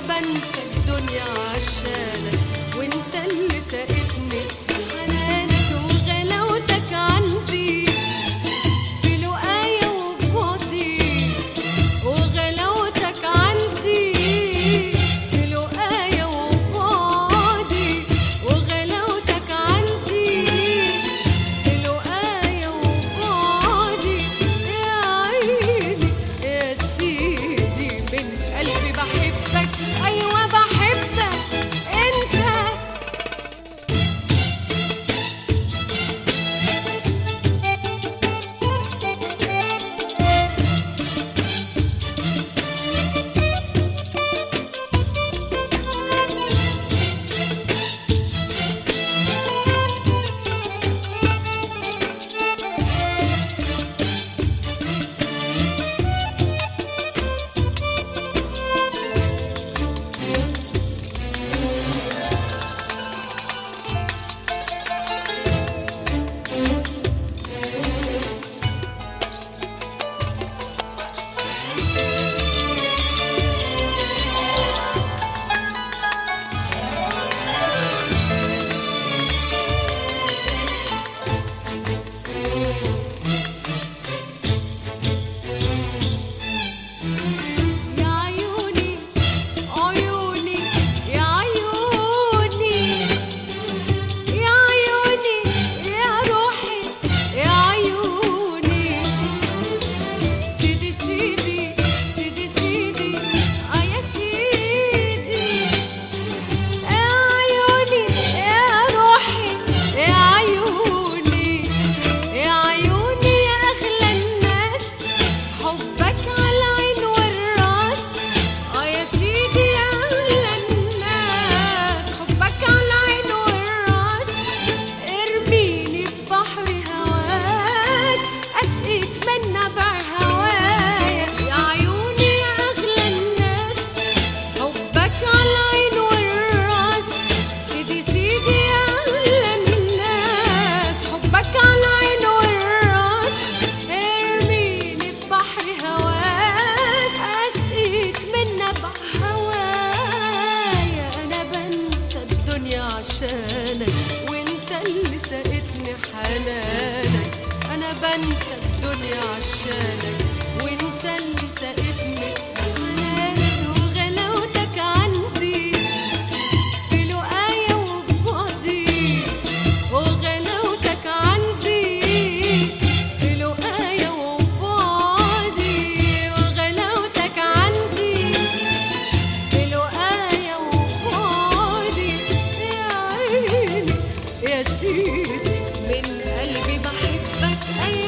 بنسى الدنيا عشانك وانت اللي ساقتني حنانك وغلاوتك عندي في لقايا وبعدي وغلاوتك عندي في لقايا وبعدي وغلاوتك عندي في لقايا وبعدي يا عيني يا سيدي من قلبي بحبك ايوه بحبك انت يا عيوني عيوني يا عيوني يا عيوني يا روحي يا عيوني سيدي سيدي سيدي سيدي اه يا سيدي يا عيوني يا روحي يا عيوني يا عيوني يا أغلى الناس حبك على العين والراس اه يا سيدي يا أغلى الناس حبك على العين والراس ارميني في بحر هواك أسقيك من نبع هوايا يا عيوني يا أغلى الناس حبك على العين والراس سيدي سيدي يا أغلى الناس حبك على العين والراس ارميني في بحر هواك أسقيك من نبع هوايا أنا بنسى الدنيا عشانك وانت اللي ساقتني حنانك أنا بنسى الدنيا عشانك وانت اللي ساقتني حنانك وغلاوتك عندي في لقايا وبعدي وغلاوتك عندي في لقايا وبعدي وغلاوتك عندي في لقايا وبعدي يا عيني يا سيدي من قلبي بحبك أيوة